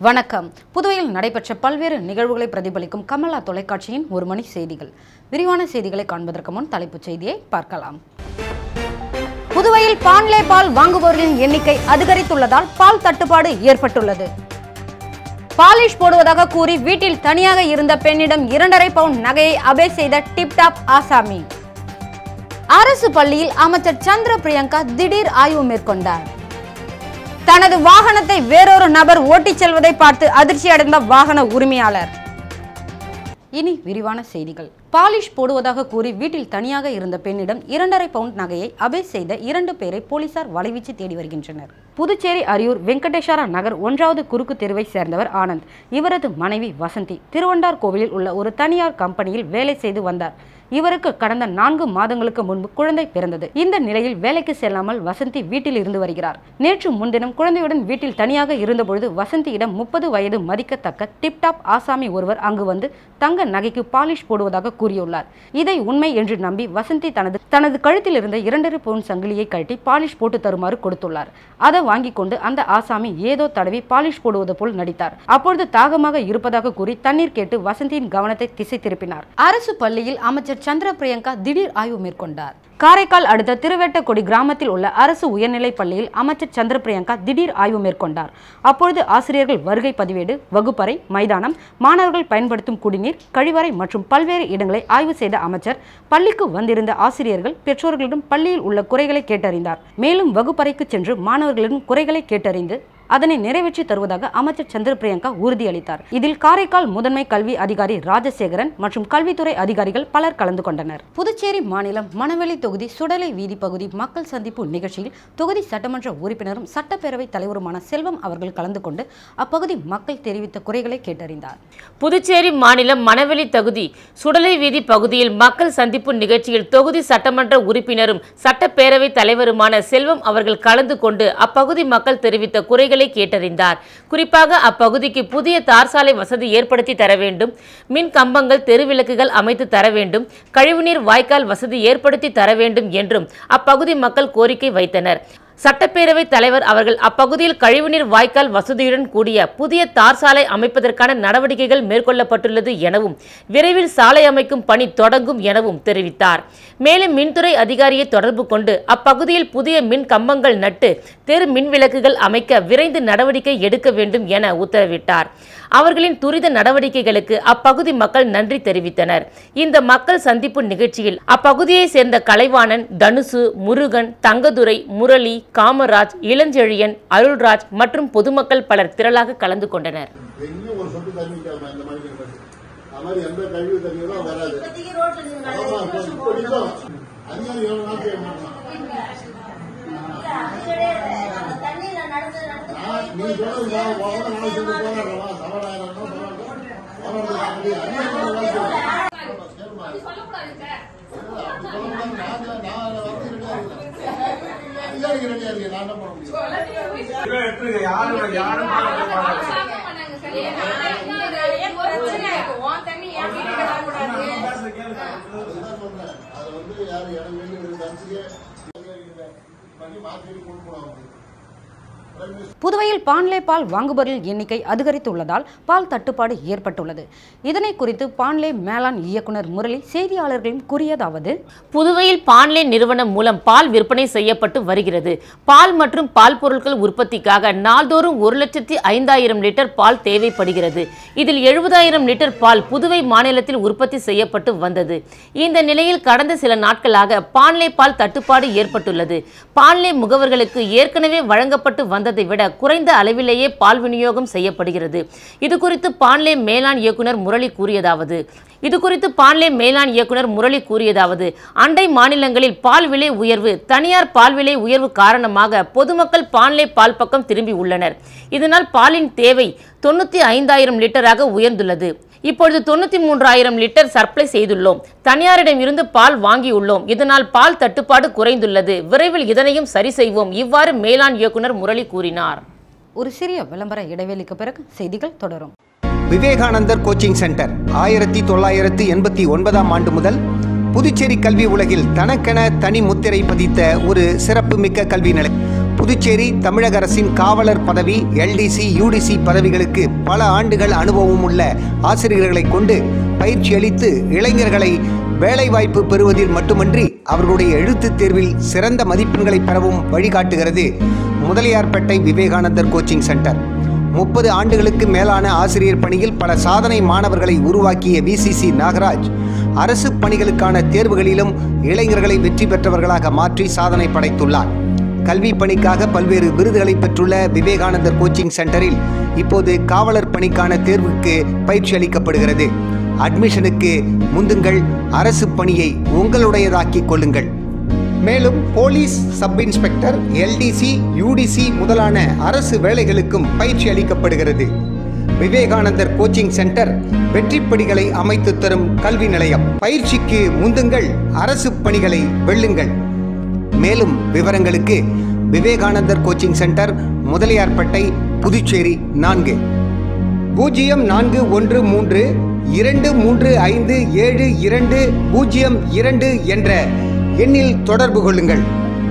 வணக்கம் புதுவையில் நடைபெற்ற பல்வேறு நிகழ்வுகளை பிரதிபலிக்கும் கமலா தொலைக்காட்சியின் ஒரு மணி செய்திகள் விரிவான செய்திகளை காண்பதற்கு முன் தலைப்புச் செய்தியை பார்க்கலாம் புதுவையில் பான்லே பால் வாங்குபவர்களின் எண்ணிக்கை அதிகரித்துள்ளதால் பால் தட்டுப்பாடு ஏற்பட்டுள்ளது பாலிஷ் போடுவதாக கூறி வீட்டில் தனியாக இருந்த பெண்ணிடம் இரண்டரை பவுண்ட் நகையை அபே செய்த டிப்டாப் ஆசாமி அரசு பள்ளியில் அமைச்சர் சந்திர பிரியங்கா திடீர் ஆய்வு மேற்கொண்டார் தனது வாகனத்தை வேறொரு நபர் ஓட்டிச் செல்வதை பார்த்து அதிர்ச்சி அடைந்த வாகன உரிமையாளர் இனி விரிவான செய்திகள் பாலிஷ் போடுவதாக கூறி வீட்டில் தனியாக இருந்த பெண்ணிடம் இரண்டரை பவுண்ட் நகையை அபே செய்த இரண்டு பேரை போலீசார் வலைவீச்சு தேடி வருகின்றனர் புதுச்சேரி அரியூர் வெங்கடேஸ்வரா நகர் ஒன்றாவது குறுக்கு தெருவை சேர்ந்தவர் ஆனந்த் இவரது மனைவி வசந்தி திருவண்டார் கோவிலில் உள்ள ஒரு தனியார் கம்பெனியில் வேலை செய்து வந்தார் இவருக்கு கடந்த நான்கு மாதங்களுக்கு முன்பு குழந்தை பிறந்தது இந்த நிலையில் வேலைக்கு செல்லாமல் வசந்தி வீட்டில் இருந்து வருகிறார் நேற்று முன்தினம் குழந்தையுடன் வீட்டில் தனியாக இருந்தபொழுது வசந்தியிடம் முப்பது வயது மதிக்கத்தக்க டிப்டாப் ஆசாமி ஒருவர் அங்கு வந்து தங்க நகைக்கு பாலிஷ் போடுவதாக கூறியுள்ளார் இதை உண்மை என்று நம்பி வசந்தி தனது தனது கழுத்தில் இருந்த இரண்டரை பவுன் சங்கிலியை கழட்டி பாலிஷ் போட்டு தருமாறு கொடுத்துள்ளார் அதை வாங்கி கொண்டு அந்த ஆசாமி ஏதோ தடவி பாலிஷ் போடுவது போல் நடித்தார் அப்பொழுது தாகமாக இருப்பதாக கூறி தண்ணீர் கேட்டு வசந்தியின் கவனத்தை திசை திருப்பினார் அரசு பள்ளியில் அமைச்சர் சந்திர பிரியங்கா திடீர் ஆய்வு மேற்கொண்டார் காரைக்கால் அடுத்த திருவேட்டக்கொடி கிராமத்தில் உள்ள அரசு உயர்நிலைப் பள்ளியில் அமைச்சர் சந்திர பிரியங்கா திடீர் ஆய்வு மேற்கொண்டார் அப்பொழுது ஆசிரியர்கள் வருகை பதிவேடு வகுப்பறை மைதானம் மாணவர்கள் பயன்படுத்தும் குடிநீர் கழிவறை மற்றும் பல்வேறு இடங்களை ஆய்வு செய்த அமைச்சர் பள்ளிக்கு வந்திருந்த ஆசிரியர்கள் பெற்றோர்களிடம் பள்ளியில் உள்ள குறைகளை கேட்டறிந்தார் மேலும் வகுப்பறைக்கு சென்று மாணவர்களிடம் குறைகளை கேட்டறிந்து அதனை நிறைவேற்றி தருவதாக அமைச்சர் சந்திர பிரியங்கா உறுதியளித்தார் இதில் காரைக்கால் முதன்மை கல்வி அதிகாரி ராஜசேகரன் மற்றும் கல்வித்துறை அதிகாரிகள் பலர் கலந்து கொண்டனர் புதுச்சேரி மாநிலம் மணவெளி தொகுதி சுடலை வீதி பகுதி மக்கள் சந்திப்பு நிகழ்ச்சியில் தொகுதி சட்டமன்ற உறுப்பினரும் சட்டப்பேரவை தலைவருமான செல்வம் அவர்கள் கலந்து கொண்டு அப்பகுதி மக்கள் தெரிவித்த குறைகளை கேட்டறிந்தார் புதுச்சேரி மாநிலம் மணவெளி தொகுதி சுடலை வீதி பகுதியில் மக்கள் சந்திப்பு நிகழ்ச்சியில் தொகுதி சட்டமன்ற உறுப்பினரும் சட்டப்பேரவை தலைவருமான செல்வம் அவர்கள் கலந்து கொண்டு அப்பகுதி மக்கள் தெரிவித்த குறைகளை கேட்டறிந்தார் குறிப்பாக அப்பகுதிக்கு புதிய தார் சாலை வசதி ஏற்படுத்தி தர வேண்டும் மின் கம்பங்கள் தெருவிளக்குகள் அமைத்து தர வேண்டும் கழிவுநீர் வாய்க்கால் வசதி ஏற்படுத்தி தர வேண்டும் என்றும் அப்பகுதி மக்கள் கோரிக்கை வைத்தனர் சட்டப்பேரவை தலைவர் அவர்கள் அப்பகுதியில் கழிவுநீர் வாய்க்கால் வசதியுடன் கூடிய புதிய தார் சாலை அமைப்பதற்கான நடவடிக்கைகள் மேற்கொள்ளப்பட்டுள்ளது எனவும் விரைவில் சாலை அமைக்கும் பணி தொடங்கும் எனவும் தெரிவித்தார் மேலும் மின்துறை அதிகாரியை தொடர்பு கொண்டு அப்பகுதியில் புதிய மின் கம்பங்கள் நட்டு தெரு மின் விளக்குகள் அமைக்க விரைந்து நடவடிக்கை எடுக்க வேண்டும் என உத்தரவிட்டார் அவர்களின் துரித நடவடிக்கைகளுக்கு அப்பகுதி மக்கள் நன்றி தெரிவித்தனர் இந்த மக்கள் சந்திப்பு நிகழ்ச்சியில் அப்பகுதியை சேர்ந்த கலைவாணன் தனுசு முருகன் தங்கதுரை முரளி காமராஜ் இளஞ்செழியன் அருள்ராஜ் மற்றும் பொதுமக்கள் பலர் திரளாக கலந்து கொண்டனர் எங்கேயும் ஒரு சொட்டு தண்ணி இருக்காது இந்த மாதிரி இருக்கிறது. அது மாதிரி எந்த கழிவு தண்ணியும் வராது ஆமா, இப்ப இப்படிக்கும் அதிகாரி எவ்வளவு நாள் செய்ய மாட்டான் நான் நீ சொல்றது நான் உன் கூட நாளைக்கு சேர்ந்து போராடுறவா சவராயிரம் போராடுறது அப்படி அதிகாரி எவ்வளவு நாள் செய்வான்? கேளுமா. இல்ல, அப்படி சொல்லக்கூடாது. நான் நான் வந்து ரெடியா இருக்கேன். அதிகாரிக்கு ரெடியா இருக்கேன் நான் என்ன பண்ண முடியும் அதுதான் சொல்றேன். அது வந்து யாரு எனக்கு வேண்டிய ஒரு தனிச்சுக்கே பண்ணி மாற்றி கொண்டு போனாங்க புதுவையில் பான்லே பால் வாங்குபவர்கள் எண்ணிக்கை அதிகரித்துள்ளதால் பால் தட்டுப்பாடு ஏற்பட்டுள்ளது இதனை குறித்து பான்லே மேலாண் இயக்குனர் முரளி செய்தியாளர்களிடம் கூறியதாவது புதுவையில் பான்லே நிறுவனம் மூலம் பால் விற்பனை செய்யப்பட்டு வருகிறது பால் மற்றும் பால் பொருட்கள் உற்பத்திக்காக நாள்தோறும் ஒரு லட்சத்தி ஐந்தாயிரம் லிட்டர் பால் தேவைப்படுகிறது இதில் எழுபதாயிரம் லிட்டர் பால் புதுவை மாநிலத்தில் உற்பத்தி செய்யப்பட்டு வந்தது இந்த நிலையில் கடந்த சில நாட்களாக பான்லே பால் தட்டுப்பாடு ஏற்பட்டுள்ளது பான்லே முகவர்களுக்கு ஏற்கனவே வழங்கப்பட்டு வந்ததை விட குறைந்த அளவிலேயே பால் விநியோகம் செய்யப்படுகிறது இது குறித்து பான்லே மேலாண் இயக்குனர் முரளி கூறியதாவது இது குறித்து பான்லே மேலாண் இயக்குனர் முரளி கூறியதாவது அண்டை மாநிலங்களில் பால் விலை உயர்வு தனியார் பால் விலை உயர்வு காரணமாக பொதுமக்கள் பான்லே பால் பக்கம் திரும்பி உள்ளனர் இதனால் பாலின் தேவை தொண்ணூத்தி ஐந்தாயிரம் லிட்டராக உயர்ந்துள்ளது இப்பொழுது தொண்ணூத்தி மூன்றாயிரம் லிட்டர் சப்ளை செய்துள்ளோம் தனியாரிடம் இருந்து பால் வாங்கியுள்ளோம் இதனால் பால் தட்டுப்பாடு குறைந்துள்ளது விரைவில் இதனையும் சரி செய்வோம் இவ்வாறு மேலாண் இயக்குனர் முரளி கூறினார் ஒரு சிறிய விளம்பர இடைவெளிக்கு பிறகு செய்திகள் தொடரும் விவேகானந்தர் கோச்சிங் சென்டர் ஆயிரத்தி தொள்ளாயிரத்து எண்பத்தி ஒன்பதாம் ஆண்டு முதல் புதுச்சேரி கல்வி உலகில் தனக்கென தனி முத்திரை பதித்த ஒரு சிறப்புமிக்க கல்வி நிலை புதுச்சேரி தமிழக அரசின் காவலர் பதவி எல்டிசி யூடிசி பதவிகளுக்கு பல ஆண்டுகள் அனுபவம் உள்ள ஆசிரியர்களை கொண்டு பயிற்சி அளித்து இளைஞர்களை வேலைவாய்ப்பு பெறுவதில் மட்டுமன்றி அவர்களுடைய எழுத்துத் தேர்வில் சிறந்த மதிப்பெண்களை பெறவும் வழிகாட்டுகிறது முதலியார்பேட்டை விவேகானந்தர் கோச்சிங் சென்டர் முப்பது ஆண்டுகளுக்கு மேலான ஆசிரியர் பணியில் பல சாதனை மாணவர்களை உருவாக்கிய விசிசி நாகராஜ் அரசு பணிகளுக்கான தேர்வுகளிலும் இளைஞர்களை வெற்றி பெற்றவர்களாக மாற்றி சாதனை படைத்துள்ளார் கல்வி பணிக்காக பல்வேறு விருதுகளை பெற்றுள்ள விவேகானந்தர் கோச்சிங் சென்டரில் இப்போது காவலர் பணிக்கான தேர்வுக்கு பயிற்சி அளிக்கப்படுகிறது அட்மிஷனுக்கு முந்துங்கள் அரசு பணியை உங்களுடையதாக்கிக் கொள்ளுங்கள் மேலும் police sub inspector LDC UDC முதலான அரசு வேலைகளுக்கும் பயிற்சி அளிக்கப்படுகிறது விவேகானந்தர் கோச்சிங் சென்டர் வெற்றிப்படிகளை அமைத்து தரும் கல்வி நிலையம் பயிற்சிக்கு முந்துங்கள் அரசு பணிகளை வெல்லுங்கள் மேலும் விவரங்களுக்கு விவேகானந்தர் கோச்சிங் சென்டர் முதலியார்பேட்டை புதுச்சேரி நான்கு பூஜ்ஜியம் நான்கு ஒன்று மூன்று இரண்டு மூன்று ஐந்து ஏழு இரண்டு பூஜ்ஜியம் இரண்டு என்ற எண்ணில் தொடர்பு கொள்ளுங்கள்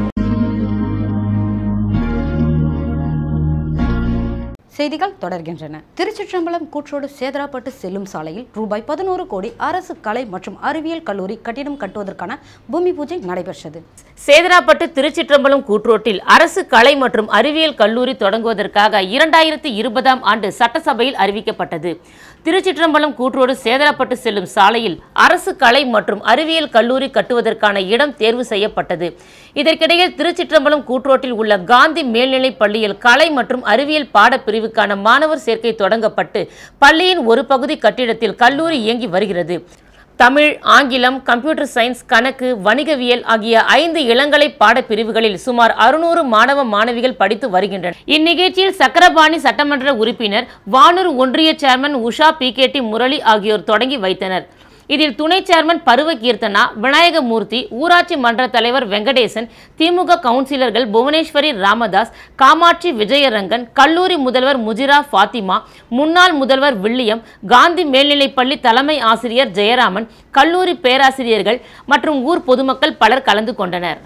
செய்திகள் தொடர்கின்றன திருச்சிற்றம்பலம் கூற்றோடு சேதராப்பட்டு செல்லும் சாலையில் ரூபாய் பதினோரு கோடி அரசு கலை மற்றும் அறிவியல் கல்லூரி கட்டிடம் கட்டுவதற்கான பூமி பூஜை நடைபெற்றது சேதராப்பட்டு திருச்சிற்றம்பலம் கூட்ரோட்டில் அரசு கலை மற்றும் அறிவியல் கல்லூரி தொடங்குவதற்காக இரண்டாயிரத்தி இருபதாம் ஆண்டு சட்டசபையில் அறிவிக்கப்பட்டது திருச்சிற்றம்பலம் கூற்றோடு சேதராப்பட்டு செல்லும் சாலையில் அரசு கலை மற்றும் அறிவியல் கல்லூரி கட்டுவதற்கான இடம் தேர்வு செய்யப்பட்டது இதற்கிடையில் திருச்சிற்றம்பலம் கூட்ரோட்டில் உள்ள காந்தி மேல்நிலைப் பள்ளியில் கலை மற்றும் அறிவியல் பாடப்பிரிவுக்கான மாணவர் சேர்க்கை தொடங்கப்பட்டு பள்ளியின் ஒரு பகுதி கட்டிடத்தில் கல்லூரி இயங்கி வருகிறது தமிழ் ஆங்கிலம் கம்ப்யூட்டர் சயின்ஸ் கணக்கு வணிகவியல் ஆகிய ஐந்து இளங்கலை பாடப்பிரிவுகளில் சுமார் அறுநூறு மாணவ மாணவிகள் படித்து வருகின்றனர் இந்நிகழ்ச்சியில் சக்கரபாணி சட்டமன்ற உறுப்பினர் வானூர் ஒன்றிய சேர்மன் உஷா பி முரளி ஆகியோர் தொடங்கி வைத்தனர் இதில் துணை சேர்மன் பருவ கீர்த்தனா விநாயகமூர்த்தி ஊராட்சி மன்ற தலைவர் வெங்கடேசன் திமுக கவுன்சிலர்கள் புவனேஸ்வரி ராமதாஸ் காமாட்சி விஜயரங்கன் கல்லூரி முதல்வர் முஜிரா ஃபாத்திமா முன்னாள் முதல்வர் வில்லியம் காந்தி மேல்நிலைப்பள்ளி தலைமை ஆசிரியர் ஜெயராமன் கல்லூரி பேராசிரியர்கள் மற்றும் ஊர் பொதுமக்கள் பலர் கலந்து கொண்டனர்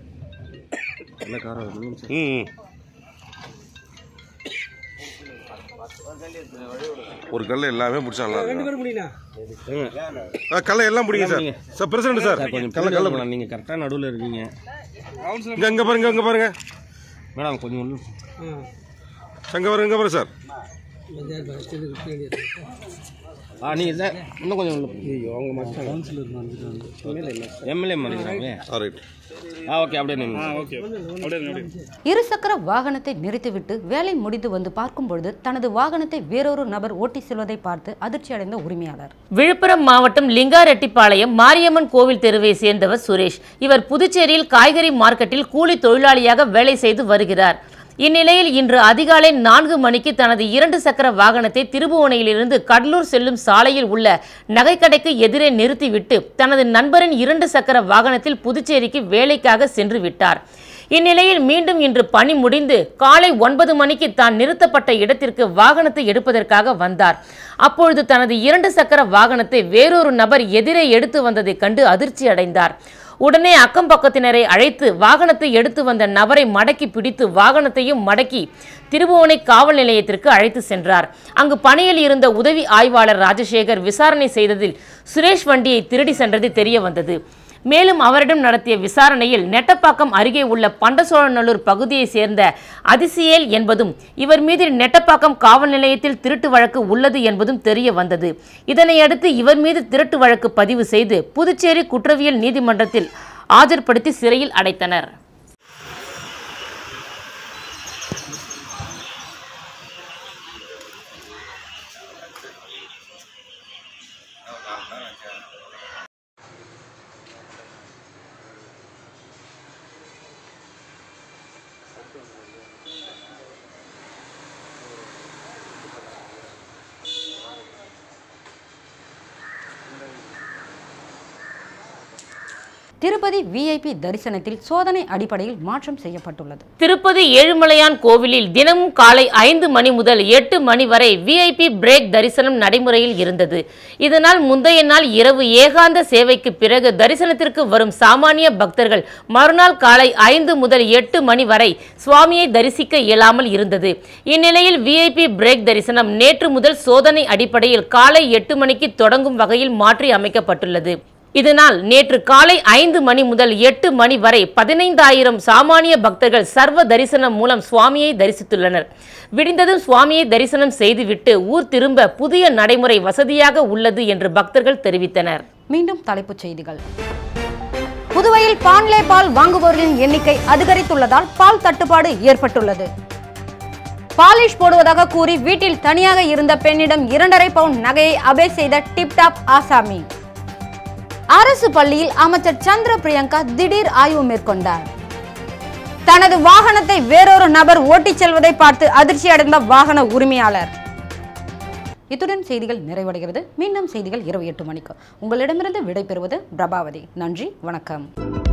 ம் ஒரு கல்ல எல்லாமே முடிச்சா நல்லா இருக்கும் ஆ, கல்ல எல்லாம் முடிங்க சார் சார் பிரசிடண்ட் சார் கொஞ்சம் கல்ல கல்ல மேடம் நீங்கள் கரெக்டாக நடுவில் இருக்கீங்க இங்க இங்க பாருங்க இங்க பாருங்க மேடம் கொஞ்சம் உள்ள அங்க பாருங்க இங்க பாருங்க சார் ஆ நீங்கள் சார் இன்னும் கொஞ்சம் உள்ள ஐயோ அவங்க மட்டும் கவுன்சிலர் எம்எல்ஏ மாறிக்கிறாங்களே ஆ ரைட் ஆ ஓகே அப்படியே நின்று இருசக்கர வாகனத்தை நிறுத்திவிட்டு வேலை முடிந்து வந்து பார்க்கும் பொழுது தனது வாகனத்தை வேறொரு நபர் ஓட்டி செல்வதை பார்த்து அதிர்ச்சி அடைந்த உரிமையாளர் விழுப்புரம் மாவட்டம் லிங்காரெட்டிப்பாளையம் மாரியம்மன் கோவில் தெருவை சேர்ந்தவர் சுரேஷ் இவர் புதுச்சேரியில் காய்கறி மார்க்கெட்டில் கூலி தொழிலாளியாக வேலை செய்து வருகிறார் இந்நிலையில் இன்று அதிகாலை நான்கு மணிக்கு தனது இரண்டு சக்கர வாகனத்தை திருபுவனையிலிருந்து கடலூர் செல்லும் சாலையில் உள்ள நகைக்கடைக்கு எதிரே நிறுத்திவிட்டு தனது நண்பரின் இரண்டு சக்கர வாகனத்தில் புதுச்சேரிக்கு வேலைக்காக சென்று விட்டார் இந்நிலையில் மீண்டும் இன்று பணி முடிந்து காலை ஒன்பது மணிக்கு தான் நிறுத்தப்பட்ட இடத்திற்கு வாகனத்தை எடுப்பதற்காக வந்தார் அப்பொழுது தனது இரண்டு சக்கர வாகனத்தை வேறொரு நபர் எதிரே எடுத்து வந்ததைக் கண்டு அதிர்ச்சி அடைந்தார் உடனே அக்கம் பக்கத்தினரை அழைத்து வாகனத்தை எடுத்து வந்த நபரை மடக்கி பிடித்து வாகனத்தையும் மடக்கி திருபுவனை காவல் நிலையத்திற்கு அழைத்து சென்றார் அங்கு பணியில் இருந்த உதவி ஆய்வாளர் ராஜசேகர் விசாரணை செய்ததில் சுரேஷ் வண்டியை திருடி சென்றது தெரிய வந்தது மேலும் அவரிடம் நடத்திய விசாரணையில் நெட்டப்பாக்கம் அருகே உள்ள பண்டசோழநல்லூர் பகுதியைச் சேர்ந்த அதிசயேல் என்பதும் இவர் மீது நெட்டப்பாக்கம் காவல் நிலையத்தில் திருட்டு வழக்கு உள்ளது என்பதும் தெரிய வந்தது இதனையடுத்து இவர் மீது திருட்டு வழக்கு பதிவு செய்து புதுச்சேரி குற்றவியல் நீதிமன்றத்தில் ஆஜர்படுத்தி சிறையில் அடைத்தனர் திருப்பதி விஐபி தரிசனத்தில் சோதனை அடிப்படையில் மாற்றம் செய்யப்பட்டுள்ளது திருப்பதி ஏழுமலையான் கோவிலில் தினமும் காலை ஐந்து மணி முதல் எட்டு மணி வரை விஐபி பிரேக் தரிசனம் நடைமுறையில் இருந்தது இதனால் முந்தைய நாள் இரவு ஏகாந்த சேவைக்கு பிறகு தரிசனத்திற்கு வரும் சாமானிய பக்தர்கள் மறுநாள் காலை ஐந்து முதல் எட்டு மணி வரை சுவாமியை தரிசிக்க இயலாமல் இருந்தது இந்நிலையில் விஐபி பிரேக் தரிசனம் நேற்று முதல் சோதனை அடிப்படையில் காலை எட்டு மணிக்கு தொடங்கும் வகையில் மாற்றி அமைக்கப்பட்டுள்ளது இதனால் நேற்று காலை ஐந்து மணி முதல் எட்டு மணி வரை பதினைந்தாயிரம் சாமானிய பக்தர்கள் சர்வ தரிசனம் மூலம் சுவாமியை தரிசித்துள்ளனர் விடிந்ததும் சுவாமியை தரிசனம் செய்துவிட்டு ஊர் திரும்ப புதிய நடைமுறை வசதியாக உள்ளது என்று பக்தர்கள் தெரிவித்தனர் மீண்டும் தலைப்புச் செய்திகள் புதுவையில் பான்லே பால் வாங்குபவர்களின் எண்ணிக்கை அதிகரித்துள்ளதால் பால் தட்டுப்பாடு ஏற்பட்டுள்ளது பாலிஷ் போடுவதாக கூறி வீட்டில் தனியாக இருந்த பெண்ணிடம் இரண்டரை பவுண்ட் நகையை அபே செய்த டிப்டாப் ஆசாமி அரசு பள்ளியில் அமைச்சர் சந்திர பிரியங்கா திடீர் ஆய்வு மேற்கொண்டார் தனது வாகனத்தை வேறொரு நபர் ஓட்டிச் செல்வதை பார்த்து அதிர்ச்சி அடைந்த வாகன உரிமையாளர் இத்துடன் செய்திகள் நிறைவடைகிறது மீண்டும் செய்திகள் இரவு எட்டு மணிக்கு உங்களிடமிருந்து விடைபெறுவது பிரபாவதி நன்றி வணக்கம்